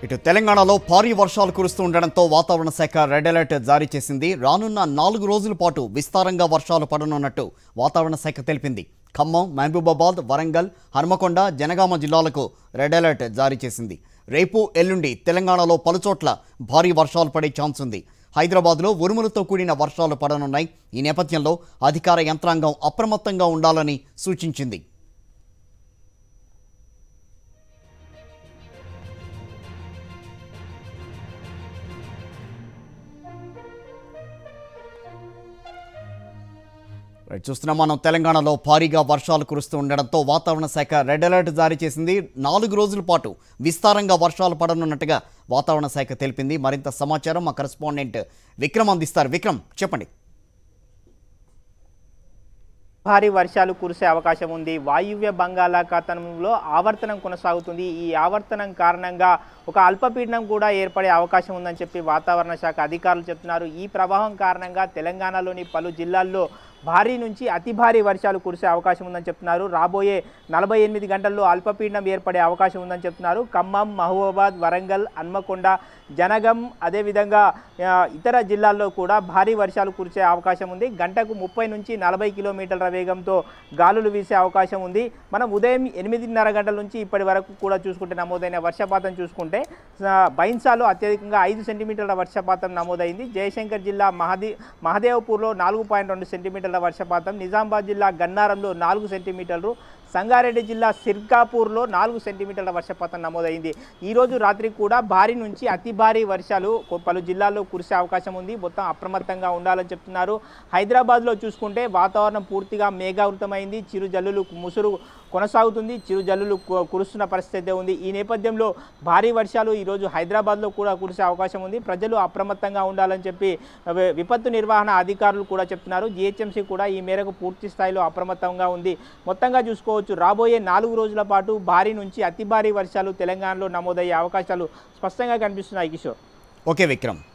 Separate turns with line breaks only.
ఇటు తెలంగాణలో భారీ వర్షాలు కురుస్తూ ఉండడంతో వాతావరణ శాఖ రెడ్ అలర్ట్ జారీ చేసింది రానున్న నాలుగు రోజుల పాటు విస్తారంగా వర్షాలు పడనున్నట్టు వాతావరణ శాఖ తెలిపింది ఖమ్మం మహబూబాబాద్ వరంగల్ హన్మకొండ జనగామ జిల్లాలకు రెడ్ అలర్ట్ జారీ చేసింది రేపు ఎల్లుండి తెలంగాణలో పలుచోట్ల భారీ వర్షాలు పడే ఛాన్స్ ఉంది హైదరాబాద్లో ఉరుములతో కూడిన వర్షాలు పడనున్నాయి ఈ నేపథ్యంలో అధికార యంత్రాంగం అప్రమత్తంగా ఉండాలని సూచించింది రైట్ చూస్తున్నాం మనం తెలంగాణలో భారీగా వర్షాలు కురుస్తూ ఉండడంతో వాతావరణ శాఖ రెడ్ అలర్ట్ జారీ చేసింది నాలుగు రోజుల పాటు విస్తారంగా వర్షాలు పడనున్నట్టుగా వాతావరణ శాఖ తెలిపింది మరింత సమాచారం మా కరెస్పాండెంట్ విక్రమ్ అందిస్తారు విక్రమ్ చెప్పండి
భారీ వర్షాలు కురిసే అవకాశం ఉంది వాయువ్య బంగాళాఖాతంలో ఆవర్తనం కొనసాగుతుంది ఈ ఆవర్తనం కారణంగా ఒక అల్పపీడనం కూడా ఏర్పడే అవకాశం ఉందని చెప్పి వాతావరణ శాఖ అధికారులు చెప్తున్నారు ఈ ప్రవాహం కారణంగా తెలంగాణలోని పలు జిల్లాల్లో భారీ నుంచి అతి భారీ వర్షాలు కురిసే అవకాశం ఉందని చెప్తున్నారు రాబోయే నలభై ఎనిమిది గంటల్లో అల్పపీడనం ఏర్పడే అవకాశం ఉందని చెప్తున్నారు ఖమ్మం మహబూబాబాద్ వరంగల్ హన్మకొండ జనగం అదేవిధంగా ఆ, ఇతర జిల్లాల్లో కూడా భారీ వర్షాలు కురిసే అవకాశం ఉంది గంటకు ముప్పై నుంచి నలభై కిలోమీటర్ల వేగంతో గాలులు వీసే అవకాశం ఉంది మనం ఉదయం ఎనిమిదిన్నర గంటల నుంచి ఇప్పటి వరకు కూడా చూసుకుంటే నమోదైన వర్షపాతం చూసుకుంటే ఆ, బైన్సాలో అత్యధికంగా ఐదు సెంటీమీటర్ల వర్షపాతం నమోదైంది జయశంకర్ జిల్లా మహది మహదేవ్పూర్లో నాలుగు పాయింట్ రెండు సెంటీమీటర్ల వర్షపాతం నిజామాబాద్ జిల్లా గన్నారంలో నాలుగు సెంటీమీటర్లు సంగారెడ్డి జిల్లా సిర్కాపూర్లో నాలుగు సెంటీమీటర్ల వర్షపాతం నమోదైంది ఈ రోజు రాత్రి కూడా భారీ నుంచి అతి భారీ వర్షాలు కొ- పలు జిల్లాల్లో కురిసే అవకాశం ఉంది మొత్తం అప్రమత్తంగా ఉండాలని చెప్తున్నారు హైదరాబాద్లో చూసుకుంటే వాతావరణం పూర్తిగా మేఘావృతమైంది చిరు జల్లులు ముసురు కొనసాగుతుంది చిరు జల్లులు కు- కురుస్తున్న పరిస్థితి అయితే ఉంది ఈ నేపథ్యంలో భారీ వర్షాలు ఈరోజు హైదరాబాద్లో కూడా కురిసే అవకాశం ఉంది ప్రజలు అప్రమత్తంగా ఉండాలని చెప్పి వి- విపత్తు నిర్వహణ అధికారులు కూడా చెప్తున్నారు జిహెచ్ఎంసీ కూడా ఈ మేరకు పూర్తి స్థాయిలో అప్రమత్తంగా ఉంది మొత్తంగా చూసుకోవచ్చు రాబోయే నాలుగు రోజుల పాటు భారీ నుంచి అతి భారీ వర్షాలు తెలంగాణలో నమోదయ్యే అవకాశాలు స్పష్టంగా కనిపిస్తున్నాయి కిషోర్
ఓకే విక్రమ్